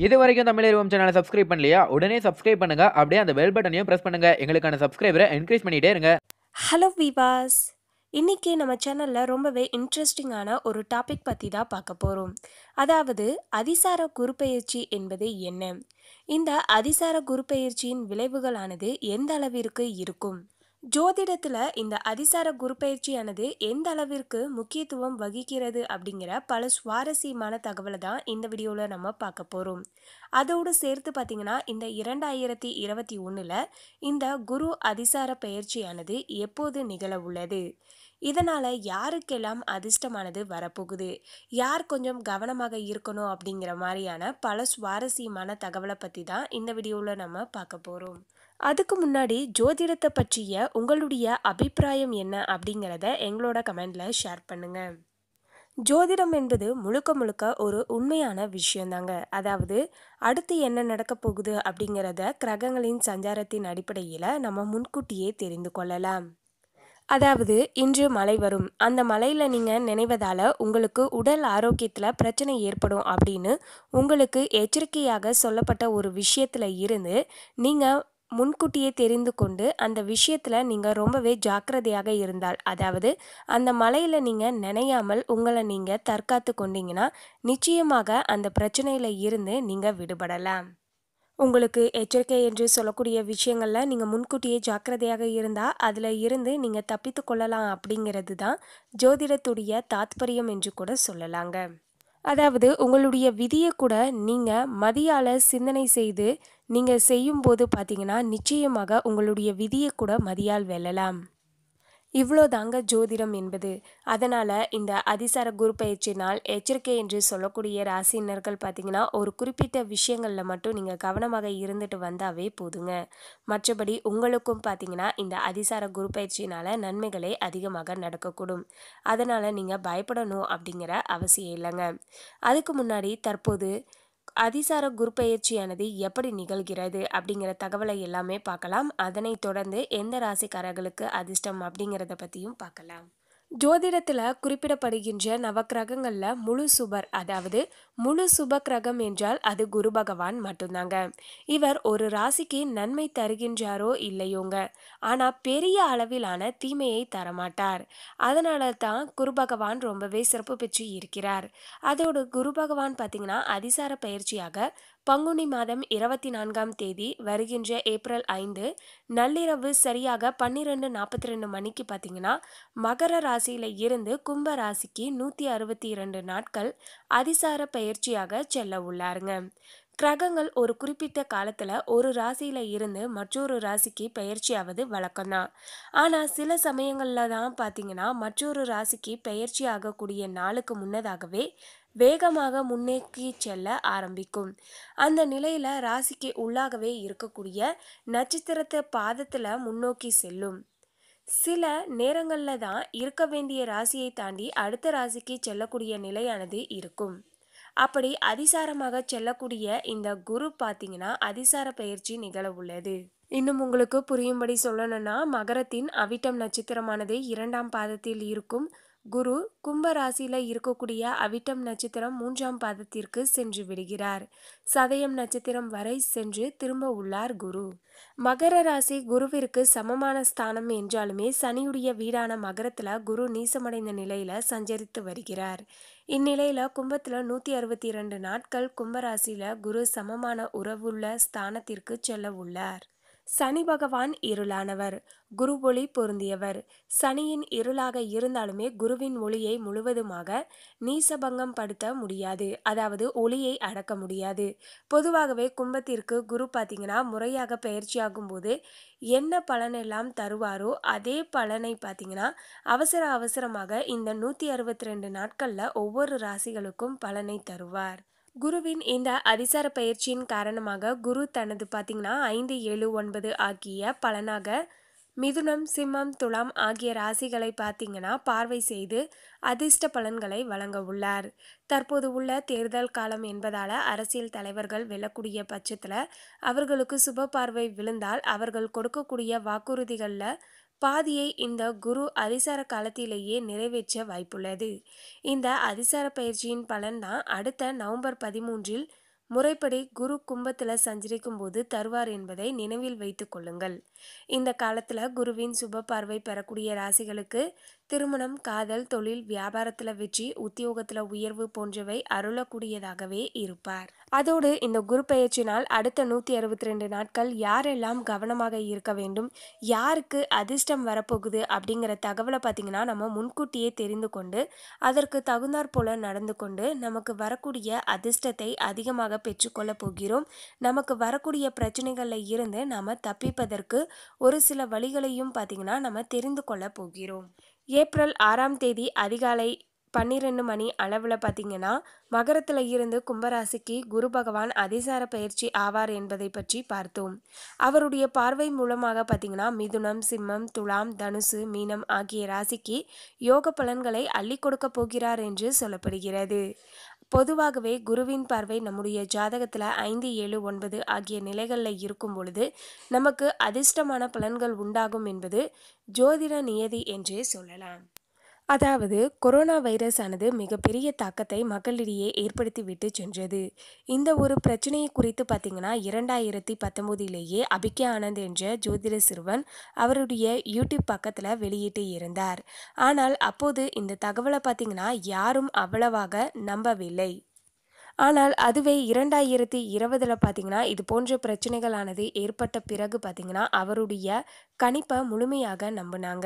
இது வரைக்கும் தமிழ் சேனலை சப்ஸ்கிரைப் பண்ணலையா உடனே சப்ஸ்கிரைப் பண்ணுங்க அப்படியே அந்த பெல் பட்டனையும் பிரஸ் பண்ணுங்க எங்களுக்கான சப்ஸ்கிரைபரை என்கரேஜ் பண்ணிட்டே இருங்க ஹலோ விவாஸ் இன்னைக்கு நம்ம சேனலில் ரொம்பவே இன்ட்ரெஸ்டிங்கான ஒரு டாபிக் பற்றி தான் பார்க்க போகிறோம் அதாவது அதிசார குருப்பெயர்ச்சி என்பது என்ன இந்த அதிசார குருப்பெயர்ச்சியின் விளைவுகளானது எந்த அளவிற்கு இருக்கும் ஜோதிடத்தில் இந்த அதிசார குருப்பெயர்ச்சியானது எந்த அளவிற்கு முக்கியத்துவம் வகிக்கிறது அப்படிங்கிற பல சுவாரஸ்யமான தகவலை தான் இந்த வீடியோவில் நம்ம பார்க்க போகிறோம் அதோடு சேர்த்து பார்த்தீங்கன்னா இந்த இரண்டாயிரத்தி இருபத்தி ஒன்றில் இந்த குரு அதிசார பெயர்ச்சியானது எப்போது நிகழ உள்ளது இதனால் யாருக்கெல்லாம் அதிர்ஷ்டமானது வரப்போகுது யார் கொஞ்சம் கவனமாக இருக்கணும் அப்படிங்கிற மாதிரியான பல சுவாரஸ்யமான தகவலை பற்றி தான் இந்த வீடியோவில் நம்ம பார்க்க போகிறோம் அதுக்கு முன்னாடி ஜோதிடத்தை பற்றிய உங்களுடைய அபிப்பிராயம் என்ன அப்படிங்கிறத எங்களோட கமெண்டில் ஷேர் பண்ணுங்கள் ஜோதிடம் என்பது முழுக்க முழுக்க ஒரு உண்மையான விஷயந்தாங்க அதாவது அடுத்து என்ன நடக்க போகுது அப்படிங்கிறத கிரகங்களின் சஞ்சாரத்தின் அடிப்படையில் நம்ம முன்கூட்டியே தெரிந்து கொள்ளலாம் அதாவது இன்று மழை வரும் அந்த மழையில் நீங்கள் நினைவதால் உங்களுக்கு உடல் ஆரோக்கியத்தில் பிரச்சனை ஏற்படும் அப்படின்னு உங்களுக்கு எச்சரிக்கையாக சொல்லப்பட்ட ஒரு விஷயத்தில் இருந்து நீங்கள் முன்கூட்டியே தெரிந்து கொண்டு அந்த விஷயத்தில் நீங்கள் ரொம்பவே ஜாக்கிரதையாக இருந்தால் அதாவது அந்த மலையில் நீங்கள் நினையாமல் உங்களை நீங்கள் தற்காத்து கொண்டீங்கன்னா நிச்சயமாக அந்த பிரச்சனையில் இருந்து நீங்கள் விடுபடலாம் உங்களுக்கு எச்சரிக்கை என்று சொல்லக்கூடிய விஷயங்களில் நீங்கள் முன்கூட்டியே ஜாக்கிரதையாக இருந்தால் அதில் இருந்து நீங்கள் தப்பித்து கொள்ளலாம் அப்படிங்கிறது தான் ஜோதிடத்துடைய தாத்பரியம் என்று கூட சொல்லலாங்க அதாவது உங்களுடைய விதியை கூட நீங்கள் மதியால் சிந்தனை செய்து நீங்கள் செய்யும்போது பார்த்தீங்கன்னா நிச்சயமாக உங்களுடைய விதியை கூட மதியால் வெல்லலாம் இவ்வளோதாங்க ஜோதிடம் என்பது அதனால் இந்த அதிசார குரு பயிற்சி நாள் எச்சரிக்கை என்று சொல்லக்கூடிய ராசினர்கள் பார்த்தீங்கன்னா ஒரு குறிப்பிட்ட விஷயங்களில் மட்டும் நீங்கள் கவனமாக இருந்துட்டு வந்தாவே போதுங்க மற்றபடி உங்களுக்கும் பார்த்தீங்கன்னா இந்த அதிசார குரு பயிற்சினால் நன்மைகளே அதிகமாக நடக்கக்கூடும் அதனால் நீங்கள் பயப்படணும் அப்படிங்கிற அவசியம் இல்லைங்க அதுக்கு முன்னாடி தற்போது அதிசார குருப்பெயர்ச்சியானது எப்படி நிகழ்கிறது அப்படிங்கிற தகவலை எல்லாமே பார்க்கலாம் அதனைத் தொடர்ந்து எந்த ராசிக்காரர்களுக்கு அதிர்ஷ்டம் அப்படிங்கிறத பற்றியும் பார்க்கலாம் ஜோதிடத்தில் குறிப்பிடப்படுகின்ற நவக்கிரகங்களில் முழு சுபர் அதாவது முழு சுப கிரகம் என்றால் அது குரு பகவான் மட்டும்தாங்க இவர் ஒரு ராசிக்கு நன்மை தருகின்றாரோ இல்லையோங்க ஆனால் பெரிய அளவிலான தீமையை தரமாட்டார் அதனால தான் குரு பகவான் ரொம்பவே சிறப்பு பெற்று இருக்கிறார் அதோடு குரு பகவான் பார்த்தீங்கன்னா அதிசார பயிற்சியாக பங்குனி மாதம் இருபத்தி நான்காம் தேதி வருகின்ற ஏப்ரல் ஐந்து நள்ளிரவு சரியாக பன்னிரெண்டு நாற்பத்தி ரெண்டு மணிக்கு பார்த்தீங்கன்னா மகர ராசியில் இருந்து கும்ப ராசிக்கு நூற்றி அறுபத்தி இரண்டு நாட்கள் அதிசார பயிற்சியாக செல்ல உள்ளாருங்க கிரகங்கள் ஒரு குறிப்பிட்ட காலத்தில் ஒரு ராசியில் இருந்து மற்றொரு ராசிக்கு பயிற்சியாவது வழக்கம்தான் ஆனால் சில சமயங்களில் தான் பார்த்தீங்கன்னா மற்றொரு ராசிக்கு பயிற்சி ஆகக்கூடிய நாளுக்கு முன்னதாகவே வேகமாக முன்னேக்கி செல்ல ஆரம்பிக்கும் அந்த நிலையில் ராசிக்கு உள்ளாகவே இருக்கக்கூடிய நட்சத்திரத்தை பாதத்தில் முன்னோக்கி செல்லும் சில நேரங்களில் தான் இருக்க வேண்டிய ராசியை தாண்டி அடுத்த ராசிக்கு செல்லக்கூடிய நிலையானது இருக்கும் அப்படி அதிசாரமாக செல்லக்கூடிய இந்த குரு பார்த்தீங்கன்னா அதிசார பயிற்சி நிகழ உள்ளது இன்னும் உங்களுக்கு புரியும்படி சொல்லணும்னா மகரத்தின் அவிட்டம் நட்சத்திரமானது இரண்டாம் பாதத்தில் இருக்கும் குரு கும்ப ராசியில் இருக்கக்கூடிய அவிட்டம் நட்சத்திரம் மூன்றாம் பாதத்திற்கு சென்று விடுகிறார் சதயம் நட்சத்திரம் வரை சென்று திரும்ப உள்ளார் குரு மகர ராசி குருவிற்கு சமமான ஸ்தானம் என்றாலுமே சனியுடைய வீடான மகரத்தில் குரு நீசமடைந்த நிலையில சஞ்சரித்து வருகிறார் இந்நிலையில கும்பத்தில் நூற்றி அறுபத்தி இரண்டு நாட்கள் கும்பராசியில குரு சமமான உறவுள்ள ஸ்தானத்திற்கு செல்ல உள்ளார் சனி பகவான் இருளானவர் குரு ஒளி பொருந்தியவர் சனியின் இருளாக இருந்தாலுமே குருவின் ஒளியை முழுவதுமாக நீசபங்கம் படுத்த முடியாது அதாவது ஒளியை அடக்க முடியாது பொதுவாகவே கும்பத்திற்கு குரு பார்த்தீங்கன்னா முறையாக பயிற்சியாகும் போது என்ன பலனெல்லாம் தருவாரோ அதே பலனை பார்த்தீங்கன்னா அவசர அவசரமாக இந்த நூற்றி அறுபத்தி ரெண்டு நாட்களில் ஒவ்வொரு ராசிகளுக்கும் பலனை தருவார் குருவின் இந்த அதிசார பயிற்சியின் காரணமாக குரு தனது பார்த்தீங்கன்னா ஐந்து ஏழு ஒன்பது ஆகிய பலனாக மிதுனம் சிம்மம் துலாம் ஆகிய ராசிகளை பார்த்தீங்கன்னா பார்வை செய்து அதிர்ஷ்ட பலன்களை வழங்க உள்ளார் தற்போது உள்ள தேர்தல் காலம் என்பதால் அரசியல் தலைவர்கள் வெல்லக்கூடிய பட்சத்தில் அவர்களுக்கு சுப பார்வை விழுந்தால் அவர்கள் கொடுக்கக்கூடிய வாக்குறுதிகளில் பாதியை இந்த குரு அதிசார காலத்திலேயே நிறைவேற்ற வாய்ப்புள்ளது இந்த அதிசார பயிற்சியின் பலன்தான் அடுத்த நவம்பர் பதிமூன்றில் முறைப்படி குரு கும்பத்தில் சஞ்சரிக்கும் போது தருவார் என்பதை நினைவில் வைத்து கொள்ளுங்கள் இந்த காலத்தில் குருவின் சுப பார்வை பெறக்கூடிய ராசிகளுக்கு திருமணம் காதல் தொழில் வியாபாரத்தில் வெற்றி உத்தியோகத்தில் உயர்வு போன்றவை அருளக்கூடியதாகவே இருப்பார் அதோடு இந்த குரு பெயர்ச்சினால் அடுத்த நூற்றி அறுபத்தி ரெண்டு நாட்கள் யாரெல்லாம் கவனமாக இருக்க வேண்டும் யாருக்கு அதிர்ஷ்டம் வரப்போகுது அப்படிங்கிற தகவலை பார்த்தீங்கன்னா நம்ம முன்கூட்டியே தெரிந்து கொண்டு அதற்கு தகுந்தாற் போல நடந்து கொண்டு நமக்கு வரக்கூடிய அதிர்ஷ்டத்தை அதிகமாக பெற்றுக்கொள்ள போகிறோம் நமக்கு வரக்கூடிய பிரச்சனைகளில் இருந்து நாம் தப்பிப்பதற்கு ஒரு சில வழிகளையும் பார்த்தீங்கன்னா நம்ம தெரிந்து கொள்ள போகிறோம் ஏப்ரல் ஆறாம் தேதி அதிகாலை பன்னிரெண்டு மணி அளவில் பார்த்தீங்கன்னா மகரத்தில் இருந்து கும்பராசிக்கு குரு பகவான் அதிசார பயிற்சி ஆவார் என்பதை பற்றி பார்த்தோம் அவருடைய பார்வை மூலமாக பார்த்தீங்கன்னா மிதுனம் சிம்மம் துலாம் தனுசு மீனம் ஆகிய ராசிக்கு யோக பலன்களை அள்ளி கொடுக்க போகிறார் என்று சொல்லப்படுகிறது பொதுவாகவே குருவின் பார்வை நம்முடைய ஜாதகத்தில் ஐந்து ஏழு ஒன்பது ஆகிய நிலைகளில் இருக்கும் பொழுது நமக்கு அதிர்ஷ்டமான பலன்கள் உண்டாகும் என்பது ஜோதிட நியதி என்றே சொல்லலாம் அதாவது கொரோனா வைரஸ் ஆனது மிகப்பெரிய தாக்கத்தை மக்களிடையே ஏற்படுத்திவிட்டு சென்றது இந்த ஒரு பிரச்சனையை குறித்து பார்த்தீங்கன்னா இரண்டாயிரத்தி பத்தொம்போதிலேயே அபிகே ஆனந்த் என்ற ஜோதிட சிறுவன் அவருடைய யூடியூப் பக்கத்தில் வெளியிட்டு இருந்தார் ஆனால் அப்போது இந்த தகவலை பார்த்தீங்கன்னா யாரும் அவ்வளவாக நம்பவில்லை ஆனால் அதுவே இரண்டாயிரத்தி இருபதில் பார்த்தீங்கன்னா இது போன்ற பிரச்சனைகளானது ஏற்பட்ட பிறகு பார்த்தீங்கன்னா அவருடைய கணிப்பை முழுமையாக நம்பினாங்க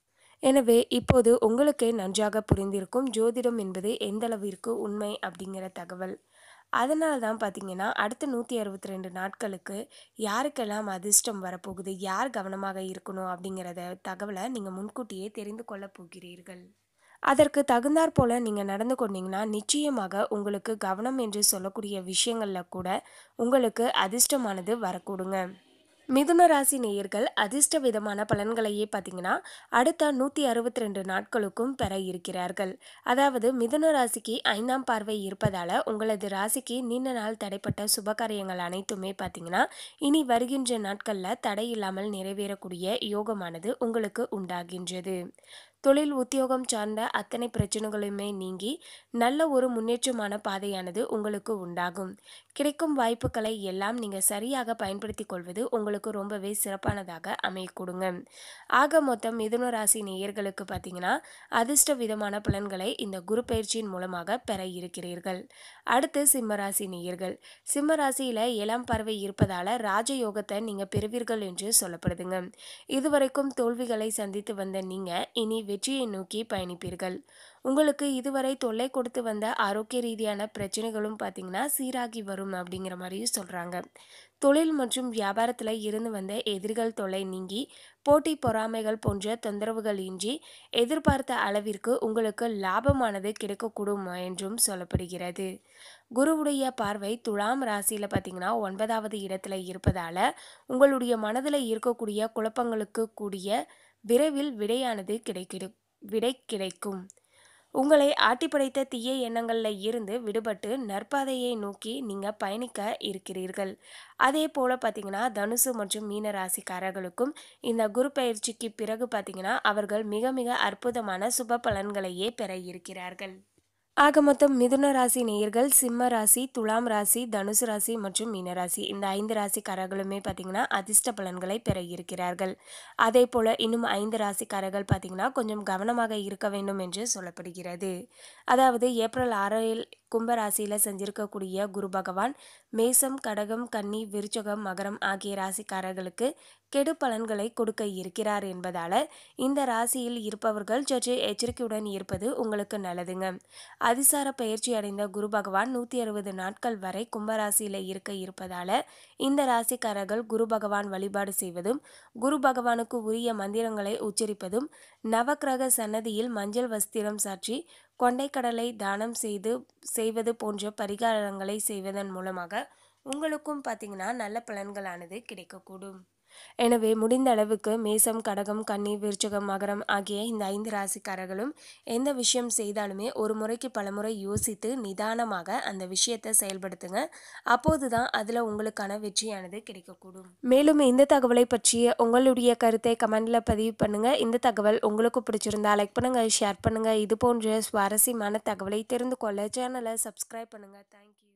எனவே இப்போது உங்களுக்கே நன்றாக புரிந்திருக்கும் ஜோதிடம் என்பது எந்தளவிற்கு உண்மை அப்படிங்கிற தகவல் அதனால தான் பார்த்தீங்கன்னா அடுத்த நூற்றி அறுபத்தி ரெண்டு நாட்களுக்கு யாருக்கெல்லாம் அதிர்ஷ்டம் வரப்போகுது யார் கவனமாக இருக்கணும் அப்படிங்கிறத தகவலை நீங்கள் முன்கூட்டியே தெரிந்து கொள்ளப் போகிறீர்கள் அதற்கு தகுந்தாற் போல நீங்கள் நடந்து கொண்டீங்கன்னா நிச்சயமாக உங்களுக்கு கவனம் என்று சொல்லக்கூடிய விஷயங்களில் கூட உங்களுக்கு அதிர்ஷ்டமானது வரக்கூடுங்க மிதுன ராசி நேயர்கள் அதிர்ஷ்ட விதமான பலன்களையே பார்த்தீங்கன்னா அடுத்த நூற்றி அறுபத்தி ரெண்டு நாட்களுக்கும் பெற இருக்கிறார்கள் அதாவது மிதுன ராசிக்கு ஐந்தாம் பார்வை இருப்பதால் உங்களது ராசிக்கு நீண்ட நாள் தடைப்பட்ட சுபகாரியங்கள் அனைத்துமே பார்த்தீங்கன்னா இனி வருகின்ற நாட்களில் தடை இல்லாமல் நிறைவேறக்கூடிய யோகமானது உங்களுக்கு உண்டாகின்றது தொழில் உத்தியோகம் சார்ந்த அத்தனை பிரச்சனைகளுமே நீங்கி நல்ல ஒரு முன்னேற்றமான பாதையானது உங்களுக்கு உண்டாகும் கிடைக்கும் வாய்ப்புகளை எல்லாம் நீங்கள் சரியாக பயன்படுத்தி கொள்வது உங்களுக்கு ரொம்பவே சிறப்பானதாக அமையக்கூடுங்க ஆக மொத்தம் மிதுன ராசி நேயர்களுக்கு பார்த்தீங்கன்னா அதிர்ஷ்ட விதமான பலன்களை இந்த குரு பயிற்சியின் மூலமாக பெற இருக்கிறீர்கள் அடுத்து சிம்ம ராசி நேயர்கள் சிம்ம ராசியில் ஏழாம் பறவை இருப்பதால் ராஜயோகத்தை நீங்கள் பெறுவீர்கள் என்று சொல்லப்படுதுங்க இதுவரைக்கும் தோல்விகளை சந்தித்து வந்த நீங்கள் இனி வெற்றியை நோக்கி பயணிப்பீர்கள் உங்களுக்கு இதுவரை தொல்லை கொடுத்து வந்த ஆரோக்கிய ரீதியான பிரச்சனைகளும் பார்த்தீங்கன்னா சீராகி வரும் அப்படிங்கிற மாதிரியும் சொல்கிறாங்க தொழில் மற்றும் வியாபாரத்தில் இருந்து வந்த எதிரிகள் தொல்லை நீங்கி போட்டி பொறாமைகள் போன்ற தொந்தரவுகள் இன்றி எதிர்பார்த்த அளவிற்கு உங்களுக்கு லாபமானது கிடைக்கக்கூடும் என்றும் சொல்லப்படுகிறது குருவுடைய பார்வை துலாம் ராசியில் பார்த்தீங்கன்னா ஒன்பதாவது இடத்துல இருப்பதால் உங்களுடைய மனதில் இருக்கக்கூடிய குழப்பங்களுக்கு கூடிய விரைவில் விடையானது கிடைக்கிடு விடை கிடைக்கும் உங்களை ஆட்டி படைத்த தீய எண்ணங்களில் இருந்து விடுபட்டு நற்பாதையை நோக்கி நீங்கள் பயணிக்க இருக்கிறீர்கள் அதே போல் பார்த்தீங்கன்னா தனுசு மற்றும் மீன ராசிக்காரர்களுக்கும் இந்த குரு பயிற்சிக்கு பிறகு பார்த்தீங்கன்னா அவர்கள் மிக மிக அற்புதமான சுப பலன்களையே பெற இருக்கிறார்கள் ஆக மொத்தம் மிதுன ராசி நேயர்கள் சிம்ம ராசி துலாம் ராசி தனுசு ராசி மற்றும் மீனராசி இந்த ஐந்து ராசிக்காரர்களுமே பார்த்தீங்கன்னா அதிர்ஷ்ட பலன்களை பெற இருக்கிறார்கள் அதே போல் இன்னும் ஐந்து ராசிக்காரர்கள் பார்த்தீங்கன்னா கொஞ்சம் கவனமாக இருக்க வேண்டும் என்று சொல்லப்படுகிறது அதாவது ஏப்ரல் ஆறில் கும்பராசியில் செஞ்சிருக்கக்கூடிய குரு பகவான் மேசம் கடகம் கன்னி விருச்சகம் மகரம் ஆகிய ராசிக்காரர்களுக்கு கெடு பலன்களை கொடுக்க இருக்கிறார் என்பதால் இந்த ராசியில் இருப்பவர்கள் சற்று எச்சரிக்கையுடன் இருப்பது உங்களுக்கு நல்லதுங்க அதிசார பயிற்சி அடைந்த குரு பகவான் நூற்றி அறுபது நாட்கள் வரை கும்பராசியில் இருக்க இருப்பதால் இந்த ராசிக்காரர்கள் குரு பகவான் வழிபாடு செய்வதும் குரு பகவானுக்கு உரிய மந்திரங்களை உச்சரிப்பதும் நவக்கிரக சன்னதியில் மஞ்சள் வஸ்திரம் சாற்றி கொண்டைக்கடலை தானம் செய்து செய்வது போன்ற பரிகாரங்களை செய்வதன் மூலமாக உங்களுக்கும் பார்த்தீங்கன்னா நல்ல பலன்களானது கிடைக்கக்கூடும் எனவே முடிந்த அளவுக்கு மேசம் கடகம் கன்னி விருச்சகம் மகரம் ஆகிய இந்த ஐந்து ராசிக்காரர்களும் எந்த விஷயம் செய்தாலுமே ஒரு முறைக்கு பலமுறை யோசித்து நிதானமாக அந்த விஷயத்தை செயல்படுத்துங்க அப்போது தான் அதில் உங்களுக்கான வெற்றியானது கிடைக்கக்கூடும் மேலும் இந்த தகவலை பற்றிய உங்களுடைய கருத்தை கமெண்டில் பதிவு பண்ணுங்க இந்த தகவல் உங்களுக்கு பிடிச்சிருந்தா லைக் பண்ணுங்க ஷேர் பண்ணுங்க இது போன்ற சுவாரஸ்யமான தகவலை தெரிந்து கொள்ள சேனலை சப்ஸ்கிரைப் பண்ணுங்க தேங்க்யூ